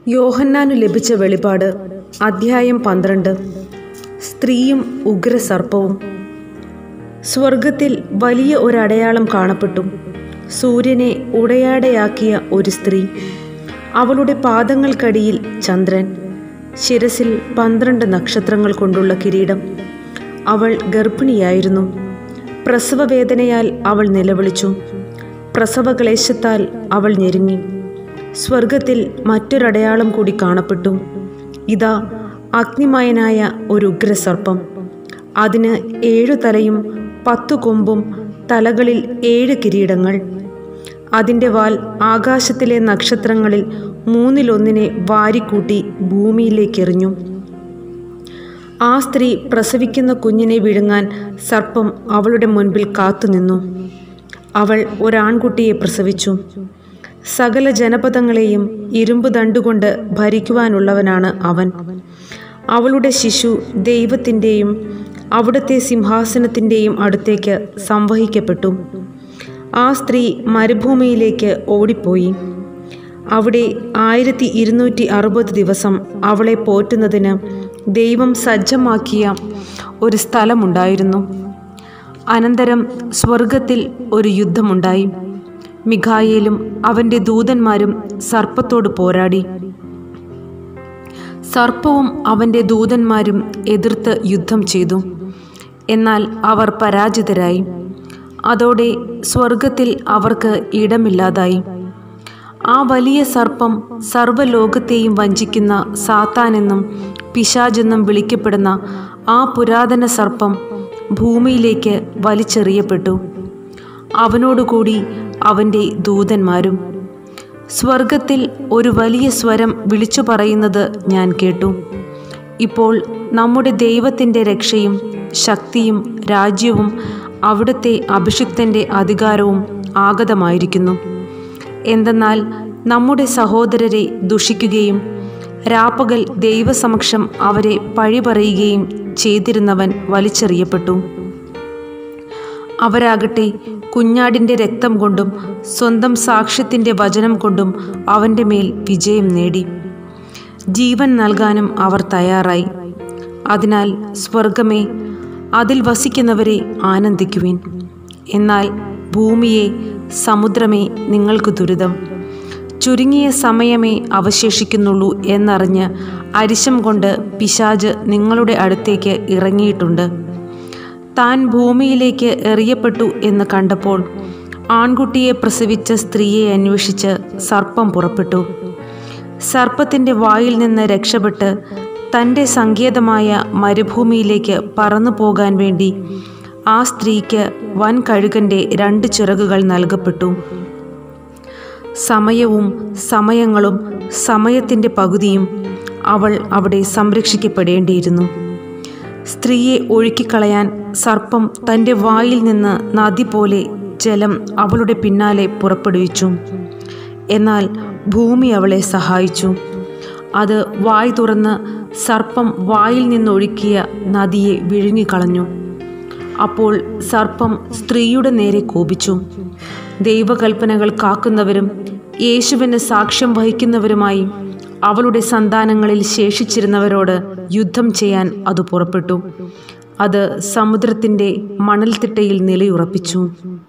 യോഹന്നാനു ലഭിച്ച വെളിപാട് അധ്യായം പന്ത്രണ്ട് സ്ത്രീയും ഉഗ്രസർപ്പവും സ്വർഗത്തിൽ വലിയ ഒരടയാളം കാണപ്പെട്ടു സൂര്യനെ ഉടയാടയാക്കിയ ഒരു സ്ത്രീ അവളുടെ പാദങ്ങൾക്കടിയിൽ ചന്ദ്രൻ ശിരസിൽ പന്ത്രണ്ട് നക്ഷത്രങ്ങൾ കൊണ്ടുള്ള കിരീടം അവൾ ഗർഭിണിയായിരുന്നു പ്രസവവേദനയാൽ അവൾ നിലവിളിച്ചു പ്രസവക്ലേശത്താൽ അവൾ ഞെരുങ്ങി സ്വർഗത്തിൽ മറ്റൊരടയാളം കൂടി കാണപ്പെട്ടു ഇതാ അഗ്നിമയനായ ഒരു ഉഗ്രസർപ്പം അതിന് ഏഴു തലയും പത്തു കൊമ്പും തലകളിൽ ഏഴ് കിരീടങ്ങൾ അതിൻ്റെ വാൽ ആകാശത്തിലെ നക്ഷത്രങ്ങളിൽ മൂന്നിലൊന്നിനെ വാരിക്കൂട്ടി ഭൂമിയിലേക്കെറിഞ്ഞു ആ സ്ത്രീ പ്രസവിക്കുന്ന കുഞ്ഞിനെ വിഴുങ്ങാൻ സർപ്പം അവളുടെ മുൻപിൽ കാത്തുനിന്നു അവൾ ഒരാൺകുട്ടിയെ പ്രസവിച്ചു സകല ജനപദങ്ങളെയും ഇരുമ്പ് ദണ്ടുകൊണ്ട് ഭരിക്കുവാനുള്ളവനാണ് അവൻ അവളുടെ ശിശു ദൈവത്തിൻ്റെയും അവിടുത്തെ സിംഹാസനത്തിൻ്റെയും അടുത്തേക്ക് സംവഹിക്കപ്പെട്ടു ആ സ്ത്രീ മരുഭൂമിയിലേക്ക് ഓടിപ്പോയി അവിടെ ആയിരത്തി ഇരുന്നൂറ്റി അറുപത് ദിവസം അവളെ പോറ്റുന്നതിന് ദൈവം സജ്ജമാക്കിയ ഒരു സ്ഥലമുണ്ടായിരുന്നു അനന്തരം സ്വർഗത്തിൽ ഒരു യുദ്ധമുണ്ടായി മിഖായേലും അവൻ്റെ ദൂതന്മാരും സർപ്പത്തോട് പോരാടി സർപ്പവും അവൻ്റെ ദൂതന്മാരും എതിർത്ത് യുദ്ധം ചെയ്തു എന്നാൽ അവർ പരാജിതരായി അതോടെ സ്വർഗത്തിൽ അവർക്ക് ഇടമില്ലാതായി ആ വലിയ സർപ്പം സർവ്വലോകത്തെയും വഞ്ചിക്കുന്ന സാത്താനെന്നും പിശാചെന്നും വിളിക്കപ്പെടുന്ന ആ പുരാതന സർപ്പം ഭൂമിയിലേക്ക് വലിച്ചെറിയപ്പെട്ടു അവനോടുകൂടി അവൻ്റെ ദൂതന്മാരും സ്വർഗത്തിൽ ഒരു വലിയ സ്വരം വിളിച്ചു പറയുന്നത് ഞാൻ കേട്ടു ഇപ്പോൾ നമ്മുടെ ദൈവത്തിൻ്റെ രക്ഷയും ശക്തിയും രാജ്യവും അവിടുത്തെ അഭിഷിക്തൻ്റെ അധികാരവും ആഗതമായിരിക്കുന്നു എന്തെന്നാൽ നമ്മുടെ സഹോദരരെ ദുഷിക്കുകയും രാപ്പകൽ ദൈവസമക്ഷം അവരെ പഴി പറയുകയും ചെയ്തിരുന്നവൻ വലിച്ചെറിയപ്പെട്ടു അവരാകട്ടെ കുഞ്ഞാടിൻ്റെ രക്തം കൊണ്ടും സ്വന്തം സാക്ഷ്യത്തിൻ്റെ വചനം കൊണ്ടും അവൻ്റെ മേൽ വിജയം നേടി ജീവൻ നൽകാനും അവർ തയ്യാറായി അതിനാൽ സ്വർഗമേ അതിൽ വസിക്കുന്നവരെ ആനന്ദിക്കുവിൻ എന്നാൽ ഭൂമിയെ സമുദ്രമേ നിങ്ങൾക്ക് ദുരിതം ചുരുങ്ങിയ സമയമേ അവശേഷിക്കുന്നുള്ളൂ എന്നറിഞ്ഞ് അരിശം കൊണ്ട് പിശാജ് നിങ്ങളുടെ അടുത്തേക്ക് ഇറങ്ങിയിട്ടുണ്ട് താൻ ഭൂമിയിലേക്ക് എറിയപ്പെട്ടു എന്ന് കണ്ടപ്പോൾ ആൺകുട്ടിയെ പ്രസവിച്ച സ്ത്രീയെ അന്വേഷിച്ച് സർപ്പം പുറപ്പെട്ടു സർപ്പത്തിൻ്റെ വായിൽ നിന്ന് രക്ഷപ്പെട്ട് തൻ്റെ സങ്കേതമായ മരുഭൂമിയിലേക്ക് പറന്നു പോകാൻ വേണ്ടി ആ സ്ത്രീക്ക് വൻ കഴുകൻ്റെ രണ്ട് ചിറകുകൾ നൽകപ്പെട്ടു സമയവും സമയങ്ങളും സമയത്തിൻ്റെ പകുതിയും അവൾ അവിടെ സംരക്ഷിക്കപ്പെടേണ്ടിയിരുന്നു സ്ത്രീയെ ഒഴുക്കിക്കളയാൻ സർപ്പം തൻ്റെ വായിൽ നിന്ന് നദി പോലെ ജലം അവളുടെ പിന്നാലെ പുറപ്പെടുവിച്ചു എന്നാൽ ഭൂമി അവളെ സഹായിച്ചു അത് വായ് തുറന്ന് സർപ്പം വായിൽ നിന്നൊഴുക്കിയ നദിയെ വിഴുങ്ങിക്കളഞ്ഞു അപ്പോൾ സർപ്പം സ്ത്രീയുടെ നേരെ കോപിച്ചു ദൈവകൽപ്പനകൾ കാക്കുന്നവരും യേശുവിന് സാക്ഷ്യം വഹിക്കുന്നവരുമായി അവളുടെ സന്താനങ്ങളിൽ ശേഷിച്ചിരുന്നവരോട് യുദ്ധം ചെയ്യാൻ അത് പുറപ്പെട്ടു അത് സമുദ്രത്തിൻ്റെ മണൽത്തിട്ടയിൽ നിലയുറപ്പിച്ചു